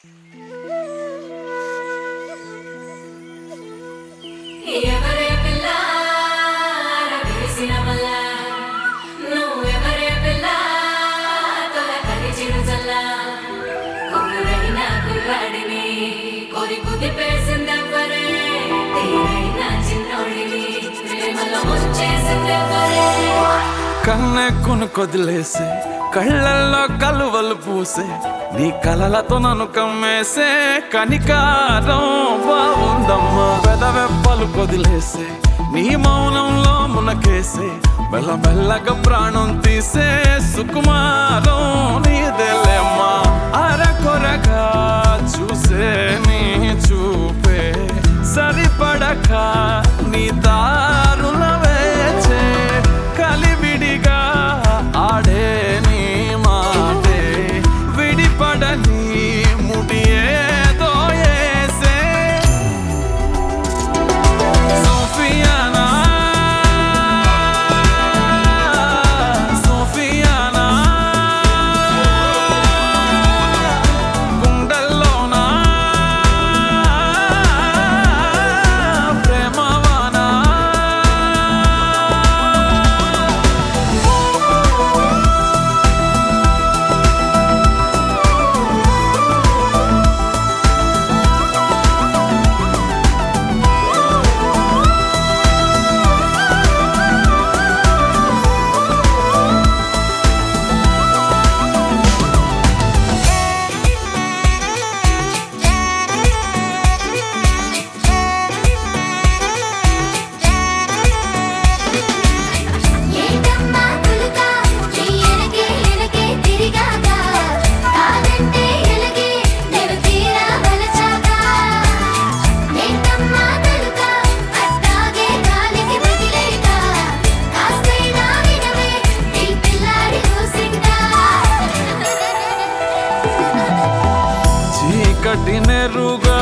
ఎవరే పిల్ల వేసిన వల్ల నువ్వెవరే పిల్ల తొల కలిచిన జల్ల కుర్రైన కుర్రాడిని కోరి కుదిపేసిందెవ్వరే తీరైన చిన్నోడిని ప్రేమలో ముంచేసిందెవ్వరే కన్నె కొదిలేసే కళ్ళల్లో కలువలు పూసే నీ కలలతో నన్ను కమ్మేసే కనికారం బాగుందమ్మా పెదవెప్పలు కొదిలేసే నీ మౌనంలో మునకేసే మెల్లమెల్లగా ప్రాణం తీసే సుకుమారం నీదేలేమ్మా అరకొరగా చూసే నీ చూపే సరిపడక నీ దారుల వేచే కలివిడిగా ఆడే నీ మాటే విడిపడని ముడియేదో ఏసే సోఫియానా సోఫియానా గుండెల్లోనా ప్రేమవానా ఏంటమ్మా పులుక నీ ఎనకే ఎనకే తిరిగాక కాదంటే ఎలగే నేను తీరా వలచాక ఏంటమ్మా తలుక అట్టాగే గాలికి తగిలేక కాస్తైనా వినవే నీ పిల్లాడి ఊసిందా చీకటి నెరుగా